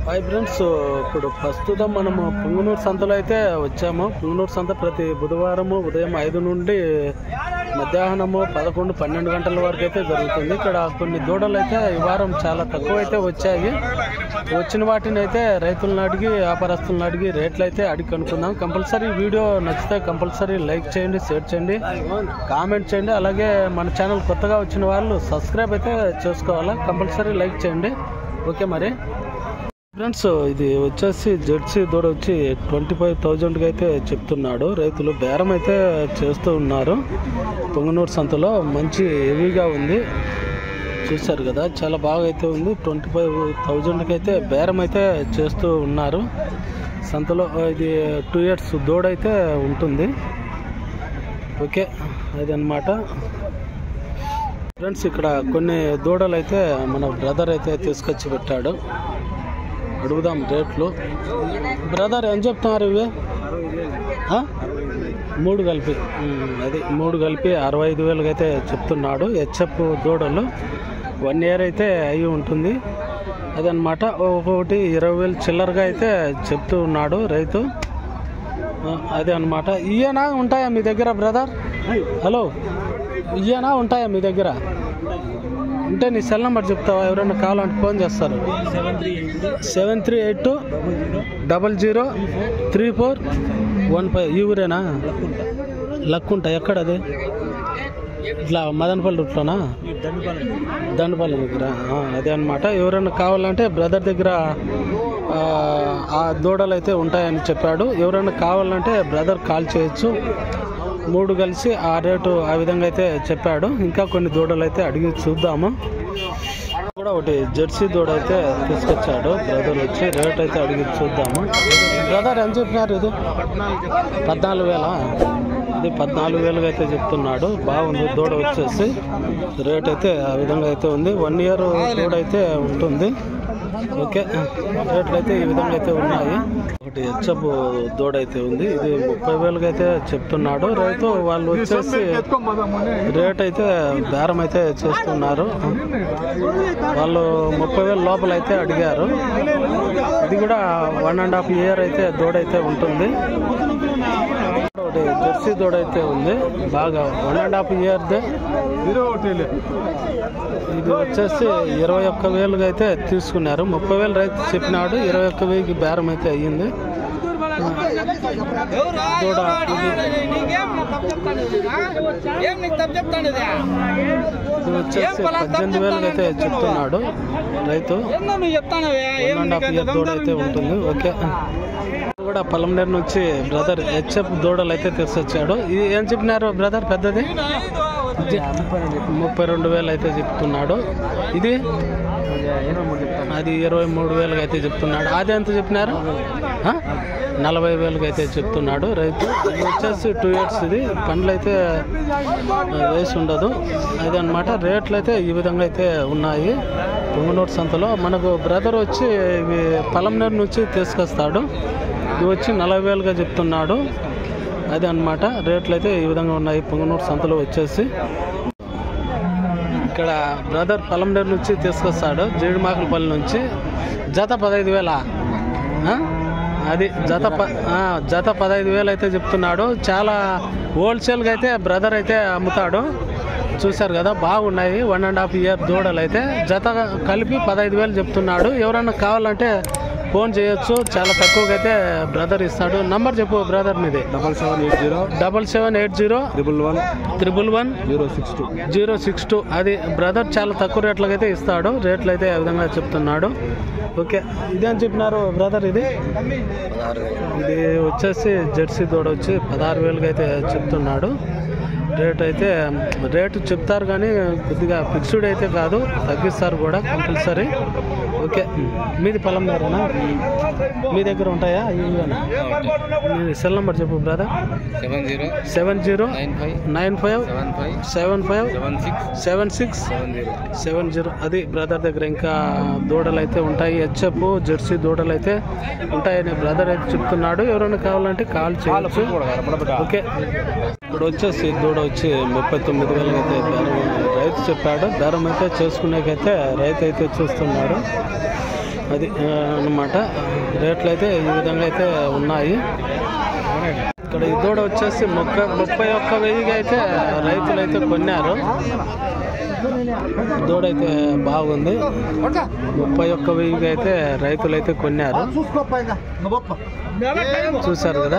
Hi friends ఇప్పుడు ప్రస్తుతం మనము పుంగనూరు సంతలో అయితే వచ్చాము పుంగనూరు సంత ప్రతి బుధవారము ఉదయం ఐదు నుండి మధ్యాహ్నము పదకొండు పన్నెండు గంటల వరకు అయితే జరుగుతుంది ఇక్కడ కొన్ని దూడలు అయితే ఈ వారం చాలా తక్కువ అయితే వచ్చాయి వచ్చిన వాటిని అయితే రైతులను అడిగి వ్యాపారస్తులను అడిగి రేట్లు అయితే అడిగి కనుక్కుందాం కంపల్సరీ వీడియో నచ్చితే కంపల్సరీ లైక్ చేయండి షేర్ చేయండి కామెంట్ చేయండి అలాగే మన ఛానల్ కొత్తగా వచ్చిన వాళ్ళు సబ్స్క్రైబ్ అయితే చేసుకోవాలా కంపల్సరీ లైక్ చేయండి ఓకే మరి ఫ్రెండ్స్ ఇది వచ్చేసి జెర్సీ దూడ వచ్చి ట్వంటీ ఫైవ్ థౌజండ్కి అయితే చెప్తున్నాడు రైతులు బేరం అయితే చేస్తూ ఉన్నారు పొంగనూరు సంతలో మంచి హెవీగా ఉంది చూశారు కదా చాలా బాగా అయితే ఉంది ట్వంటీ ఫైవ్ థౌజండ్కి అయితే బేరం అయితే చేస్తూ ఉన్నారు సంతలో ఇది టూ ఇయర్స్ దూడ అయితే ఉంటుంది ఓకే అదనమాట ఫ్రెండ్స్ ఇక్కడ కొన్ని దూడలు అయితే మన బ్రదర్ అయితే తీసుకొచ్చి పెట్టాడు అడుగుదాం రేట్లు బ్రదర్ ఏం చెప్తున్నారు ఇవి ఆ? మూడు కలిపి ఉమ్, అది మూడు కలిపి అరవై ఐదు వేలకి అయితే చెప్తున్నాడు హెచ్ఎఫ్ దూడలు వన్ ఇయర్ అయితే అయి ఉంటుంది అదనమాట ఒక్కొక్కటి ఇరవై వేలు చిల్లరగా అయితే చెప్తూ ఉన్నాడు రైతు ఆ, అదే అనమాట ఇయేనా ఉంటాయా మీ దగ్గర బ్రదర్ హలో ఇయేనా ఉంటాయా మీ దగ్గర ఉంటే నీ సెల్ నెంబర్ చెప్తావా ఎవరైనా కావాలంటే ఫోన్ చేస్తారు seven three eight two double zero three four one five ఈ ఊరేనా లక్కుంటా ఎక్కడ అది ఇట్లా మదనపల్లి రూట్లోనా దండపల్లి దగ్గర ఆ, అదే అనమాట ఎవరైనా కావాలంటే బ్రదర్ దగ్గర ఆ, ఆ దూడలు అయితే ఉంటాయని చెప్పాడు ఎవరైనా కావాలంటే బ్రదర్ కాల్ చేయొచ్చు మూడు కలిసి ఆ రేటు ఆ విధంగా అయితే చెప్పాడు ఇంకా కొన్ని దూడలు అయితే అడిగి చూద్దాము కూడా ఒకటి జెర్సీ దూడ అయితే తీసుకొచ్చాడు బ్రదర్ వచ్చి రేట్ అయితే అడిగి చూద్దాము బ్రదర్ ఎంత చెప్పినారు ఇది పద్నాలుగు వేల ఇది పద్నాలుగు వేలుగా అయితే చెప్తున్నాడు బాగుంది దూడ వచ్చేసి రేట్ అయితే ఆ విధంగా అయితే ఉంది వన్ ఇయర్ దూడ అయితే ఉంటుంది ఓకే రేట్లు అయితే ఈ విధంగా అయితే ఉన్నాయి ఒకటి హెచ్చపు దూడ అయితే ఉంది ఇది ముప్పై వేలుగా అయితే చెప్తున్నాడు రైతు వాళ్ళు వచ్చేసి రేట్ అయితే బేరం అయితే చేస్తున్నారు వాళ్ళు ముప్పై వేల లోపల అయితే అడిగారు ఇది కూడా వన్ అండ్ హాఫ్ ఇయర్ అయితే దూడ అయితే ఉంటుంది ఒకటి జెర్సీ దూడ అయితే ఉంది బాగా వన్ అండ్ హాఫ్ ఇయర్దే ఇది వచ్చేసి ఇరవై ఒక్క వేలుగా అయితే తీసుకున్నారు ముప్పై వేలు రైతు చెప్పినాడు ఇరవై ఒక్క వెయ్యికి బేరం అయితే అయ్యింది దూడ ఇది వచ్చేసి పద్దెనిమిది వేలుగా అయితే చెప్తున్నాడు రైతు వన్ అండ్ హాఫ్ ఇయర్ దూడ అయితే ఉంటుంది ఓకే కూడా పలంనేరు నుంచి బ్రదర్ హెచ్ఎఫ్ దూడలు అయితే తీసుకొచ్చాడు ఇది ఏం చెప్పినారు బ్రదర్ పెద్దది ఇది ముప్పై రెండు వేలు అయితే చెప్తున్నాడు ఇది అది ఇరవై మూడు వేలుగా అయితే చెప్తున్నాడు అది ఎంత చెప్పినారు ఆ? నలభై వేలుగా అయితే చెప్తున్నాడు రైతు ఇది వచ్చేసి టూ ఇయర్స్ ఇది పండ్లు అయితే ఆ, వేసి ఉండదు అది అనమాట రేట్లు అయితే ఈ విధంగా అయితే ఉన్నాయి పొంగనూరు సంతలో మనకు బ్రదర్ వచ్చి ఇవి పలంనేరు నుంచి తీసుకొస్తాడు ఇది వచ్చి నలభై వేలుగా చెప్తున్నాడు అదే అన్నమాట రేట్లు అయితే ఈ విధంగా ఉన్నాయి పొంగనూరు సంతలో వచ్చేసి ఇక్కడ బ్రదర్ పలంనేరు నుంచి తీసుకొస్తాడు జీడిమాకులపల్లి నుంచి జత పదహైదు వేల అది జత ప ఆ, జత పదహైదు వేలు అయితే చెప్తున్నాడు చాలా హోల్సేల్గా అయితే బ్రదర్ అయితే అమ్ముతాడు చూశారు కదా బాగున్నాయి వన్ అండ్ హాఫ్ ఇయర్ దూడలు అయితే జత కలిపి పదహైదు వేలు చెప్తున్నాడు ఎవరన్నా కావాలంటే ఫోన్ చేయొచ్చు చాలా తక్కువగా అయితే బ్రదర్ ఇస్తాడు నంబర్ చెప్పు బ్రదర్ మీది double seven eight zero double seven eight zero triple one triple one zero six two zero six two అది బ్రదర్ చాలా తక్కువ రేట్లకి అయితే ఇస్తాడు రేట్లు అయితే ఆ విధంగా చెప్తున్నాడు ఓకే ఇదేం చెప్పినారు బ్రదర్ ఇది ఇది వచ్చేసి జెర్సీ దూడ వచ్చి పదహారు వేలుగా అయితే చెప్తున్నాడు రేట్ అయితే రేటు చెప్తారు కానీ కొద్దిగా ఫిక్స్డ్ అయితే కాదు తగ్గిస్తారు కూడా కంపల్సరీ ఓకే మీది పొలం దగ్గరనా మీ దగ్గర ఉంటాయా ఇవేనా మీ సెల్ నెంబర్ చెప్పు brother seven zero seven zero nine five nine five seven five seven five seven six seven six seven zero seven zero అది బ్రదర్ దగ్గర ఇంకా దూడలు అయితే ఉంటాయి హెచ్ఎఫ్ జెర్సీ దూడలు అయితే ఉంటాయని బ్రదర్ అయితే చెప్తున్నాడు ఎవరైనా కావాలంటే కాల్ చేయొచ్చు ఓకే ఇప్పుడు వచ్చేసి దూడ వచ్చి ముప్పై తొమ్మిది వేలకి అయితే బేరం రైతు చెప్పాడు బేరం అయితే చేసుకునేకైతే రైతు అయితే చూస్తున్నాడు అది అన్నమాట రేట్లు అయితే ఈ విధంగా అయితే ఉన్నాయి ఇక్కడ ఈ దూడ వచ్చేసి ముక్క ముప్పై ఒక్క వెయ్యికి అయితే రైతులు అయితే కొన్నారు దూడ అయితే బాగుంది ముప్పై ఒక్క వెయ్యికి అయితే రైతులు అయితే కొన్నారు చూశారు కదా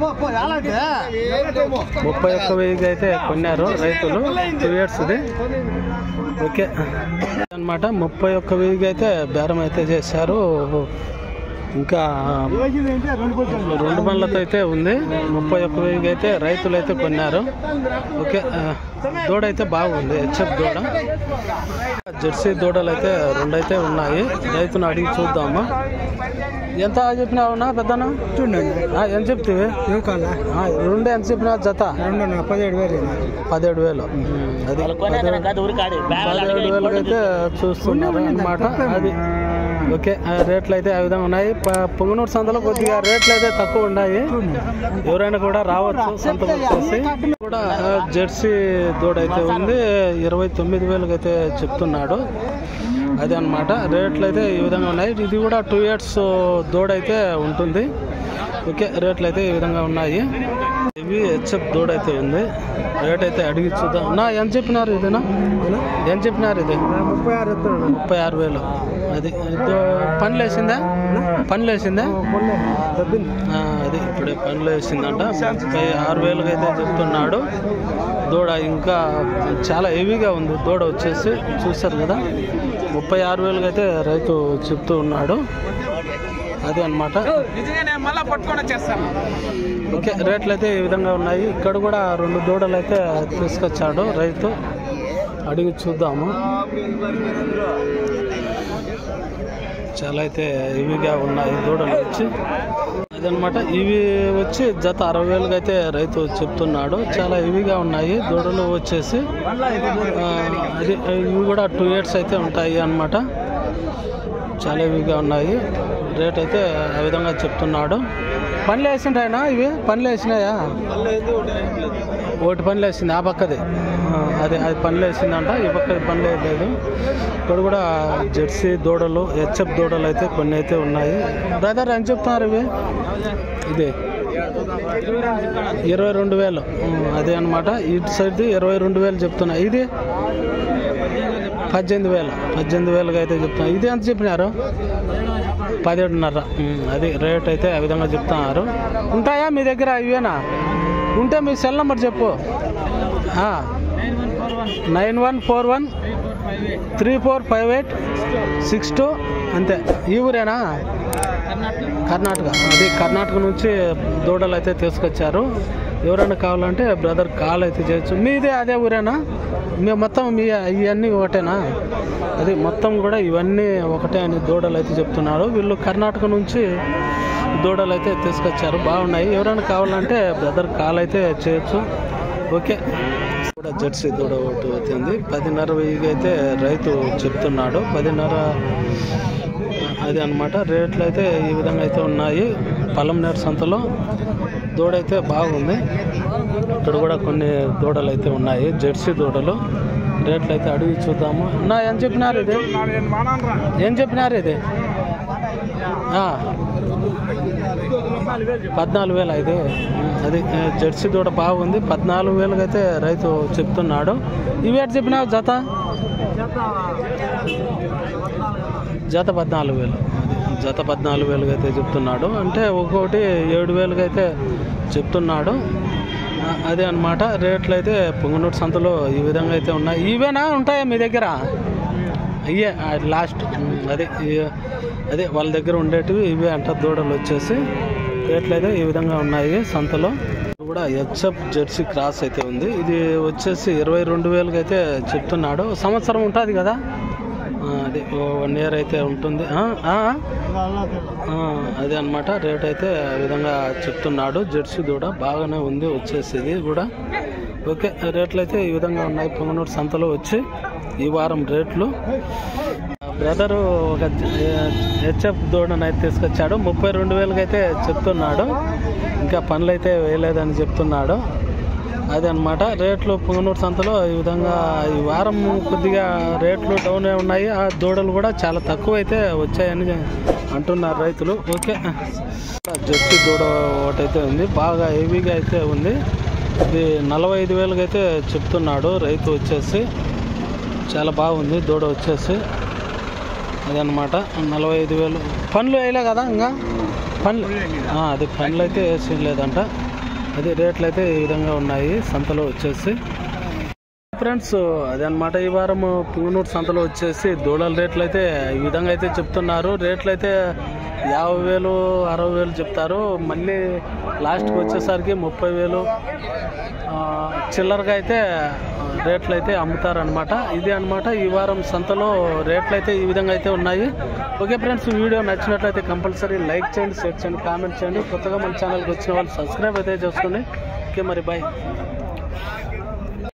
ముప్పై ఒక్క వెయ్యికి అయితే కొన్నారు రైతులు టూ ఇయర్స్ది ఓకే అన్నమాట ముప్పై ఒక్క వెయ్యికి అయితే బేరం అయితే చేశారు ఇంకా రెండు బండ్లతో అయితే ఉంది ముప్పై ఒక్క వెయ్యికి అయితే రైతులు అయితే కొన్నారు ఓకే ఆ, దూడ అయితే బాగుంది హెచ్ఎఫ్ దూడ జెర్సీ దూడలు అయితే రెండు అయితే ఉన్నాయి రైతును అడిగి చూద్దాము ఎంత చెప్పినావునా పెద్దనా చూడండి ఆ, ఎంత చెప్తివి ఏం కాలా ఆ, రెండు ఎంత చెప్పినా జత రెండు పదిహేడు వేలు పదిహేడు వేలు అది పదిహేడు పదిహేడు వేలకి అయితే చూస్తున్నారు అన్నమాట అది ఓకే ఆ రేట్లు అయితే ఆ విధంగా ఉన్నాయి ప- పొంగనూరు సంతలో కొద్దిగా రేట్లు అయితే తక్కువ ఉన్నాయి ఎవరైనా కూడా రావచ్చు సంత వచ్చేసి కూడా ఆ, జెర్సీ దూడ అయితే ఉంది ఇరవై తొమ్మిది వేలకు అయితే చెప్తున్నాడు అదే అన్నమాట రేట్లు అయితే ఈ విధంగా ఉన్నాయి ఇది కూడా టూ ఇయర్స్ దూడ అయితే ఉంటుంది ఓకే రేట్లు అయితే ఈ విధంగా ఉన్నాయి ఇవి హెచ్ఎఫ్ దూడ అయితే ఉంది రేట్ అయితే అడిగి చూద్దాం నా ఎంత చెప్పినారు ఇదేనా ఎంత చెప్పినారు ఇది ముప్పై ఆరు ఎత్తున్నాడు ముప్పై ఆరు వేలు అది ఇదో పనులు వేసిందా పనులు వేసిందా ఆ, అది ఇప్పుడే పనులు వేసిందంట ముప్పై ఆరు వేలకు అయితే చెప్తున్నాడు దూడ ఇంకా చాలా హెవీగా ఉంది దూడ వచ్చేసి చూశారు కదా ముప్పై ఆరు వేలకు అయితే రైతు చెప్తూ ఉన్నాడు అదే అన్నమాట ఓకే రేట్లు అయితే ఈ విధంగా ఉన్నాయి ఇక్కడ కూడా రెండు దూడలు అయితే తీసుకొచ్చాడు రైతు అడిగి చూద్దాము చాలా అయితే ఇవిగా ఉన్నాయి దూడలు వచ్చి అదనమాట ఇవి వచ్చి జత అరవై వేలుగా అయితే రైతు చెప్తున్నాడు చాలా ఇవిగా ఉన్నాయి దూడలు వచ్చేసి ఆ, అది ఇవి కూడా టూ ఇయర్స్ అయితే ఉంటాయి అన్నమాట చాలా ఇవిగా ఉన్నాయి రేట్ అయితే ఆ విధంగా చెప్తున్నాడు పనులు వేసిండ్రాయన ఇవి పనులు వేసినాయా ఒకటి పనులు వేసింది ఆ పక్కది ఆ, అదే అది పనులు వేసిందంట ఈ పక్క పనులు లేదు ఇక్కడ కూడా జెర్సీ దూడలు హెచ్ఎఫ్ దూడలు అయితే కొన్ని అయితే ఉన్నాయి బ్రదర్ అని చెప్తున్నారు ఇవి ఇది ఇరవై రెండు వేలు ఉమ్, అదే అనమాట ఇటు సైడ్ ఇరవై రెండు వేలు చెప్తున్నా ఇది పద్దెనిమిది వేలు పద్దెనిమిది వేలుగా అయితే చెప్తున్నా ఇది ఎంత చెప్పినారు పదిహేడున్నర ఉమ్, అది రేట్ అయితే ఆ విధంగా చెప్తున్నారు ఉంటాయా మీ దగ్గర ఇవేనా ఉంటే మీ సెల్ నెంబర్ చెప్పు nine one four one three four five eight six two అంతే ఈ ఊరేనా కర్ణాటక అది కర్ణాటక నుంచి దూడలు అయితే తీసుకొచ్చారు ఎవరైనా కావాలంటే బ్రదర్ కాల్ అయితే చేయొచ్చు మీదే అదే ఊరేనా మీ మొత్తం మీ ఇవన్నీ ఒకటేనా అది మొత్తం కూడా ఇవన్నీ ఒకటే అని దూడలు అయితే చెప్తున్నారు వీళ్ళు కర్ణాటక నుంచి దూడలు అయితే తీసుకొచ్చారు బాగున్నాయి ఎవరైనా కావాలంటే బ్రదర్ కాల్ అయితే చేయొచ్చు ఓకే కూడా జెర్సీ దూడ ఒకటి వచ్చింది పదిన్నర వెయ్యికి అయితే రైతు చెప్తున్నాడు పదిన్నర అది అన్నమాట రేట్లు అయితే ఈ విధంగా అయితే ఉన్నాయి పలంనేరు సంతలో దూడ అయితే బాగుంది ఇక్కడ కూడా కొన్ని దూడలు అయితే ఉన్నాయి జెర్సీ దూడలు రేట్లు అయితే అడిగి చూద్దాము నా ఏం చెప్పినారు ఇది ఏం చెప్పినారు ఇది ఆ. పద్నాలుగు వేలు అయితే అది ఆ, జెర్సీ దూడ బాగుంది పద్నాలుగు వేలకు అయితే రైతు చెప్తున్నాడు ఇవి ఎటు చెప్పినావు జత జత పద్నాలుగు వేలు అది జత పద్నాలుగు వేలుగా అయితే చెప్తున్నాడు అంటే ఒక్కొక్కటి ఏడు వేలుగా అయితే చెప్తున్నాడు ఆ, అదే అన్నమాట రేట్లు అయితే పొంగనూరు సంతలో ఈ విధంగా అయితే ఉన్నాయి ఇవేనా ఉంటాయా మీ దగ్గర అయ్యే ఆ, లాస్ట్ ఉమ్, అదే ఈ- అదే వాళ్ళ దగ్గర ఉండేటివి ఇవే అంట దూడలు వచ్చేసి రేట్లు అయితే ఈ విధంగా ఉన్నాయి సంతలో ఇది కూడా హెచ్ఎఫ్ జెర్సీ క్రాస్ అయితే ఉంది ఇది వచ్చేసి ఇరవై రెండు వేలకి అయితే చెప్తున్నాడు సంవత్సరం ఉంటుంది కదా ఆ, అది వన్ ఇయర్ అయితే ఉంటుంది ఆ, ఆ, ఆ, అదే అన్నమాట రేట్ అయితే ఆ విధంగా చెప్తున్నాడు జెర్సీ దూడ బాగానే ఉంది వచ్చేసి ఇది కూడా ఓకే రేట్లు అయితే ఈ విధంగా ఉన్నాయి పొంగనూరు సంతలో వచ్చి ఈ వారం రేట్లు బ్రదరు ఒక హెచ్ఎఫ్ దూడను అయితే తీసుకొచ్చాడు ముప్పై రెండు వేలకి అయితే చెప్తున్నాడు ఇంకా పనులు అయితే వేయలేదని చెప్తున్నాడు అదే అనమాట రేట్లు పుంగనూరు సంతలో ఈ విధంగా ఈ వారం కొద్దిగా రేట్లు డౌన్ ఉన్నాయి ఆ దూడలు కూడా చాలా తక్కువ అయితే వచ్చాయని అంటున్నారు రైతులు ఓకే జెర్సీ దూడ ఒకటైతే ఉంది బాగా హెవీగా అయితే ఉంది ఇది నలభై ఐదు వేలకు అయితే చెప్తున్నాడు రైతు వచ్చేసి చాలా బాగుంది దూడ వచ్చేసి అదనమాట నలభై ఐదు వేలు పనులు వేయలే కదా ఇంకా పనులు ఆ, అది పనులు అయితే వేసి లేదంట అది రేట్లు అయితే ఈ విధంగా ఉన్నాయి సంతలో వచ్చేసి ఫ్రెండ్స్ అదనమాట ఈ వారం పుంగనూరు సంతలో వచ్చేసి దూడల రేట్లు అయితే ఈ విధంగా అయితే చెప్తున్నారు రేట్లు అయితే యాభై వేలు అరవై వేలు చెప్తారు మళ్ళీ లాస్ట్కి వచ్చేసరికి ముప్పై వేలు ఆ, చిల్లరగా అయితే ఆ, రేట్లు అయితే అమ్ముతారనమాట ఇది అన్నమాట ఈ వారం సంతలో రేట్లు అయితే ఈ విధంగా అయితే ఉన్నాయి ఓకే ఫ్రెండ్స్ వీడియో నచ్చినట్లయితే కంపల్సరీ లైక్ చేయండి షేర్ చేయండి కామెంట్ చేయండి కొత్తగా మన ఛానల్కి వచ్చిన వాళ్ళు సబ్స్క్రైబ్ అయితే చేసుకోండి ఓకే మరి బాయ్